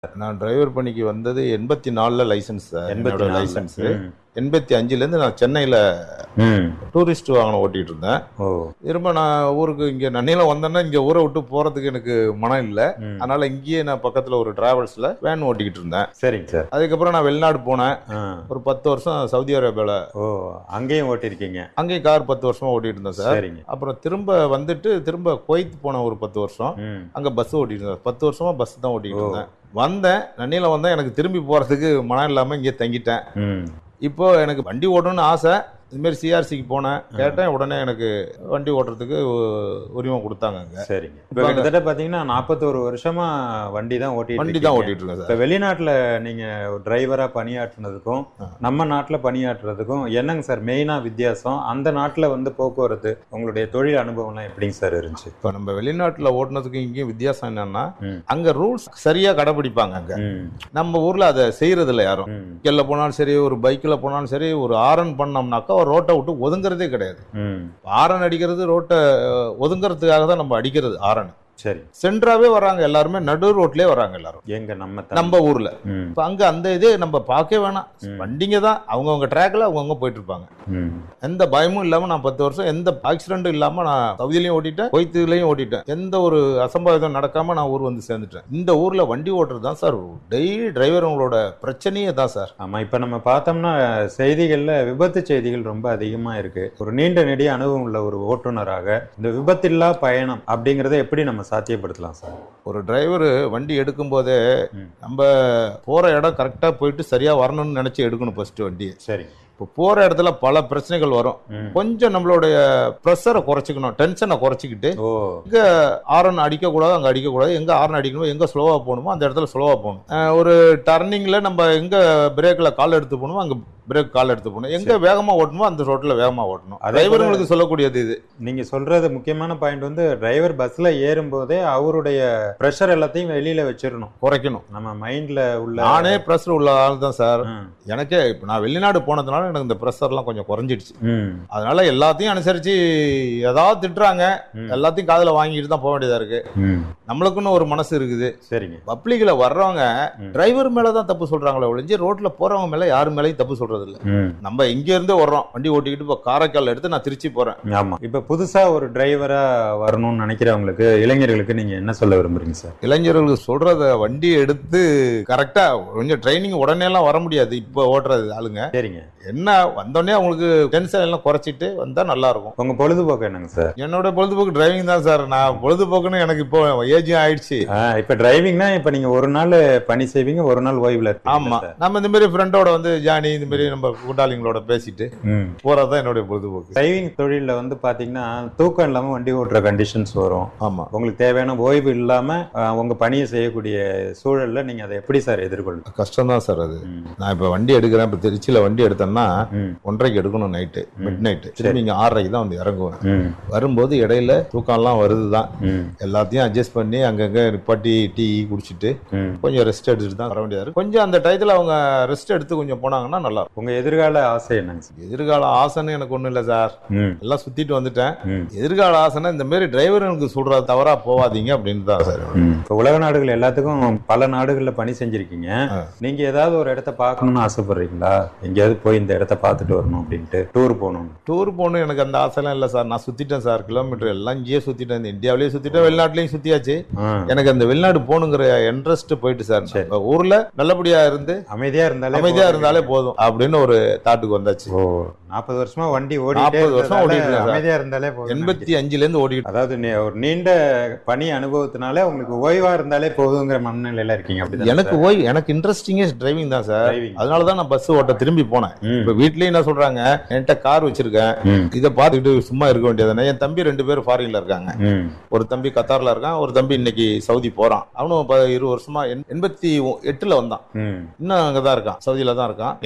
நான் டிரைவர் பணிக்கு வந்தது எண்பத்தி நாலுல லைசன்ஸ் சார் என்னோட லைசன்ஸ் ம். எண்பத்தி அஞ்சுல இருந்து நான் சென்னையில ம். டூரிஸ்ட் வாகனம் ஓட்டிட்டு இருந்தேன் ஓ திரும்ப நான் ஊருக்கு இங்க நன்னிலம் வந்தேன்னா இங்க ஊரை விட்டு போறதுக்கு எனக்கு மனம் இல்ல ம். அதனால இங்கேயே நான் பக்கத்துல ஒரு டிராவல்ஸ்ல வேன் ஓட்டிக்கிட்டு இருந்தேன் சரிங்க சார் அதுக்கப்புறம் நான் வெளிநாடு போனேன் ஆ. ஒரு பத்து வருஷம் சவுதி அரேபியால ஓ அங்கேயும் ஓட்டிருக்கீங்க அங்கேயும் கார் பத்து வருஷமா ஓட்டிட்டு இருந்தேன் சார் சரிங்க அப்புறம் திரும்ப வந்துட்டு திரும்ப குவைத் போனேன் ஒரு பத்து வருஷம் ம். அங்க பஸ் ஓட்டிட்டு இருந்தேன் பத்து வருஷமா பஸ் தான் ஓட்டிட்டு ஓ. இருந்தேன் வந்தேன் நன்னிலம் வந்தேன் எனக்கு திரும்பி போறதுக்கு மனம் இல்லாம இங்கே தங்கிட்டேன் ம். இப்போ எனக்கு வண்டி ஓட்டணும்னு ஆசை இதுமாரி சிஆர்சிக்கு போனேன் கேட்டேன் உடனே எனக்கு வண்டி ஓட்டுறதுக்கு உ- உரிமம் கொடுத்தாங்க அங்க சரிங்க இப்போ கிட்டத்தட்ட பாத்தீங்கன்னா நாற்பத்தோரு வருஷமா வண்டி தான் ஓட்டிட்டு வண்டி தான் இருக்கீங்க. ஓட்டிட்டு இருக்கேன் சார் இப்போ வெளிநாட்டுல நீங்க டிரைவரா பணியாற்றுனதுக்கும் ஆ. நம்ம நாட்டுல பணியாற்றுறதுக்கும் என்னங்க சார் மெயினா வித்தியாசம் அந்த நாட்டுல வந்து போக்குவரத்து உங்களுடைய தொழில் அனுபவம்லாம் எப்படிங்க சார் இருந்துச்சு இப்போ நம்ம வெளிநாட்டுல ஓட்டுனதுக்கு இங்கேயும் வித்தியாசம் என்னன்னா ம். அங்க ரூல்ஸ் சரியா கடைபிடிப்பாங்க அங்க ம். நம்ம ஊர்ல அதை செய்யறது இல்லை யாரும் ம். சைக்கிளில் போனாலும் சரி ஒரு பைக்கில் போனாலும் சரி ஒரு ஆரன் பண்ணோம்னாக்கா ஒரு ரோட்டை விட்டு ஒதுங்குறதே கிடையாது ம். ஆரன் அடிக்கிறது ரோட்டை அஹ், ஒதுங்குறதுக்காக தான் நம்ம அடிக்கிறது ஆரன் சரி சென்ட்ராவே வராங்க எல்லாருமே நடு ரோட்லயே வராங்க எல்லாரும் எங்க நம்ம த- நம்ம ஊர்ல ம். இப்ப அங்க அந்த இதே நம்ம பார்க்கவே வேணாம் ம். வண்டிங்க தான் அவங்கவுங்க ட்ராக்ல அவங்கவுங்க போயிட்டு இருப்பாங்க ம். எந்த பயமும் இல்லாம நான் பத்து வருஷம் எந்த ஆக்சிடென்ட்டும் இல்லாம நான் சவுதிலையும் ஓட்டிட்டேன் கொய்த்துலையும் ஓட்டிட்டேன் எந்த ஒரு அசம்பாவிதம் நடக்காம நான் ஊர் வந்து சேர்ந்துட்டேன் இந்த ஊர்ல வண்டி ஓட்டுறது தான் சார் டெய்லி டிரைவருங்களோட பிரச்சனையே தான் சார் ஆமா இப்ப நம்ம பார்த்தோம்னா செய்திகள்ல விபத்து செய்திகள் ரொம்ப அதிகமா இருக்கு ஒரு நீண்ட நெடிய அனுபவம் உள்ள ஒரு ஓட்டுநராக இந்த விபத்தில்லா பயணம் அப்படிங்கறத எப்படி நம்ம சாத்தியப்படுத்தலாம் சார் ஒரு டிரைவர் வண்டி எடுக்கும் போதே ம். நம்ம போற இடம் கரெக்டா போயிட்டு சரியா வரணும்னு நினைச்சு எடுக்கணும் ஃபர்ஸ்ட் வண்டியை சரி இப்போ போற இடத்துல பல பிரச்சனைகள் வரும் ம். கொஞ்சம் நம்மளுடைய ப்ரெஷரை குறைச்சிக்கணும் டென்ஷனை குறைச்சிக்கிட்டு ஓ எங்க ஆரன் அடிக்கக்கூடாது அங்க அடிக்கக்கூடாது எங்க ஆரன் அடிக்கணும் எங்க ஸ்லோவா போகணுமோ அந்த இடத்துல ஸ்லோவா போகணும் அஹ் ஒரு டர்னிங்ல நம்ம எங்க பிரேக்ல கால் எடுத்து போகணுமோ அங்க பிரேக் கால் எடுத்து போகணும் எங்க வேகமா ஓட்டணுமோ அந்த ரோட்ல வேகமா ஓட்டணும் அதே போல- டிரைவர்களுக்கு சொல்லக்கூடியது இது நீங்க சொல்றது முக்கியமான பாயிண்ட் வந்து டிரைவர் பஸ்ல ஏறும் போதே அவருடைய ப்ரெஷர் எல்லாத்தையும் வெளியில வச்சிடணும் குறைக்கணும் நம்ம மைண்ட்ல உள்ள நானே ப்ரெஷர் உள்ள ஆள் தான் சார் ம். எனக்கே இப்போ நான் வெளிநாடு போனதுனால எனக்கு இந்த ப்ரெஷர்லாம் கொஞ்சம் குறைஞ்சிடுச்சு ம். அதனால எல்லாத்தையும் அனுசரிச்சு ஏதாவது திட்டுறாங்க ம். எல்லாத்தையும் காதுல வாங்கிட்டு தான் போக வேண்டியதா இருக்கு ம். நம்மளுக்குன்னு ஒரு மனசு இருக்குது சரிங்க பப்ளிக்ல வர்றவங்க ம். டிரைவர் மேல தான் தப்பு சொல்றாங்களே ஒழிஞ்சு ரோட்ல போறவங்க மேல யாரு மேலயும் தப்பு சொல்றது இல்ல ம். நம்ம இங்க இருந்து வர்றோம் வண்டி ஓட்டிக்கிட்டு இப்போ காரைக்கால் எடுத்து நான் திருச்சி போறேன் ஆமா இப்ப புதுசா ஒரு டிரைவரா வரணும்னு நினைக்கிறவங்களுக்கு இளைஞர்களுக்கு நீங்க என்ன சொல்ல விரும்புறீங்க சார் இளைஞர்களுக்கு சொல்றத வண்டி எடுத்து கரெக்டா கொஞ்சம் ட்ரைனிங் உடனே எல்லாம் வர முடியாது இப்போ ஓட்டுறது ஆளுங்க சரிங்க என்ன வந்தோடனே அவங்களுக்கு டென்ஷன் எல்லாம் குறைச்சிட்டு வந்தா நல்லா இருக்கும் உங்க பொழுதுபோக்கு என்னங்க சார் என்னோட பொழுதுபோக்கு டிரைவிங் தான் சார் நான் பொழுதுபோக்குன்னு எனக்கு இப்போ ஏஜ் ஆயிடுச்சு ஆ, இப்ப டிரைவிங்னா இப்ப நீங்க ஒரு நாள் பணி செய்வீங்க ஒரு நாள் ஓய்வுல இருப்பீங்க ஆமா சார். நம்ம இந்த மாதிரி ஃப்ரெண்டோட வந்து ஜானி இந்த மாதிரி நம்ம கூட்டாளிங்களோட பேசிட்டு ம். போறதுதான் என்னுடைய பொழுதுபோக்கு டிரைவிங் தொழில்ல வந்து பாத்தீங்கன்னா தூக்கம் இல்லாம வண்டி ஓட்டுற கண்டிஷன்ஸ் வரும் ஆமா உங்களுக்கு தேவையான ஓய்வு இல்லாம ஆ, உங்க பணியை செய்யக்கூடிய சூழல்ல நீங்க அதை எப்படி சார் எதிர்கொள்ளும் கஷ்டம் தான் சார் அது நான் இப்ப வண்டி எடுக்கிறேன் இப்ப திருச்சியில வண்டி எடுத்தேன்னா ம். ஒன்றரைக்கு எடுக்கணும் நைட்டு மிட் நைட்டு திரும்பி இங்க ஆறரைக்கு தான் வந்து இறங்குவேன் ம். வரும்போது இடையில தூக்கம்லாம் வருது தான் ம். எல்லாத்தையும் அட்ஜஸ்ட் பண்ணி அங்கங்க நிப்பாட்டி டீ குடிச்சிட்டு ம். கொஞ்சம் ரெஸ்ட் எடுத்துட்டு தான் வர வேண்டியதா இருக்கு கொஞ்சம் அந்த டயத்துல அவங்க ரெஸ்ட் எடுத்து கொஞ்சம் போனாங்கன்னா நல்லா இருக்கும் உங்க எதிர்கால ஆசை என்னங்க சார் எதிர்கால ஆசைன்னு எனக்கு ஒண்ணும் இல்லை சார் ம். எல்லாம் சுத்திட்டு வந்துட்டேன் ம். எதிர்கால ஆசைன்னா இந்த மாதிரி டிரைவர்களுக்கு சொல்ற தவறா போவாதீங்க அப்படின்னு தான் சார் ம். இப்ப உலக நாடுகள் எல்லாத்துக்கும் பல நாடுகள்ல பணி செஞ்சிருக்கீங்க ஆ. நீங்க ஏதாவது ஒரு இடத்த பார்க்கணும்னு ஆசைப்படுறீங்களா எங்கேயாவது போய் இந்த இடத்த பார்த்துட்டு வரணும் அப்படின்ட்டு டூர் போகணும் டூர் போகணும் எனக்கு அந்த ஆசைலாம் இல்லை சார் நான் சுத்திட்டேன் சார் கிலோமீட்டர் எல்லாம் இங்கேயே சுத்திட்டேன் இந்த இந்தியாவிலேயே சுத்திட்டேன் வெளிநாட்டிலையும் சுத்தியாச்சு ஆ. எனக்கு அந்த வெளிநாடு போகணுங்கிற இன்ட்ரெஸ்ட் போயிட்டு சார் சரி. நம்ம ஊர்ல நல்லபடியா இருந்து அமைதியா இருந்தாலே அமைதியா போதும். இருந்தாலே போதும் அப்படின்னு ஒரு தாட்டுக்கு வந்தாச்சு ஓ நாற்பது வருஷமா வண்டி ஓடிட்டே 40 வருஷம் இருந்ததால ஓடிட்டு இருக்கேன் சார். அமைதியா இருந்தாலே போதும் எண்பத்தி அஞ்சுல இருந்து ஓடிக்கிட்டு அதாவது நீ ஒரு நீண்ட பணி அனுபவத்தினால உங்களுக்கு ஓய்வா இருந்தாலே போதுங்கிற மனநிலையில இருக்கீங்க அப்படிதான் எனக்கு ஓய் எனக்கு இன்ட்ரெஸ்டிங்கே டிரைவிங் தான் சார் டிரைவிங் அதனால தான் நான் பஸ் ஓட்ட திரும்பி போனேன் இப்ப வீட்லயும் என்ன சொல்றாங்க என்கிட்ட கார் வச்சிருக்கேன் இதை பார்த்துக்கிட்டு சும்மா இருக்க வேண்டியதுதானே என் தம்பி ரெண்டு பேரும் ஃபாரின்ல இருக்காங்க ஒரு தம்பி கத்தார்ல இருக்கான் ஒரு தம்பி இன்னைக்கு சவுதி போறான் அவனும் ப- இருபது வருஷமா எண்- எண்பத்தி ஒ- எட்டுல வந்தான் இன்னும் அங்கதான் இருக்கான் சவுதியில தான் இருக்கான் எனக்கு இன்ட்ரெஸ்ட்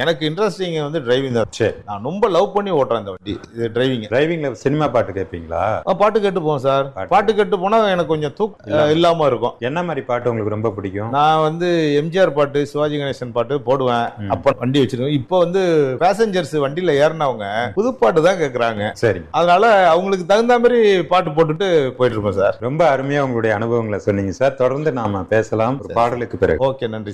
இன்ட்ரெஸ்டிங் வந்து டிரைவிங் தான் சரி நான் ரொம்ப லவ் பண்ணி ஓட்டுறேன் இந்த வண்டி இது டிரைவிங் டிரைவிங்ல சினிமா பாட்டு கேட்பீங்களா பாட்டு கேட்டு போவோம் சார் பாட்டு. பாட்டு கேட்டு போனா எனக்கு கொஞ்சம் தூக்கம் இல்லாம இருக்கும் என்ன மாதிரி பாட்டு உங்களுக்கு ரொம்ப பிடிக்கும் நான் வந்து எம்ஜிஆர் பாட்டு சிவாஜி கணேசன் பாட்டு போடுவேன் ம். அப்ப வண்டி வச்சிருக்கேன் இப்போ வந்து பேசஞ்சர்ஸ் வண்டியில ஏறினவங்க புது பாட்டு தான் கேக்குறாங்க சரி அதனால அவங்களுக்கு தகுந்த மாதிரி பாட்டு போட்டுட்டு போயிட்டு இருப்போம் சார் ரொம்ப அருமையா உங்களுடைய அனுபவங்களை சொன்னீங்க சார் தொடர்ந்து நாம பேசலாம் ஒரு பாடலுக்கு பிறகு ஓகே நன்றி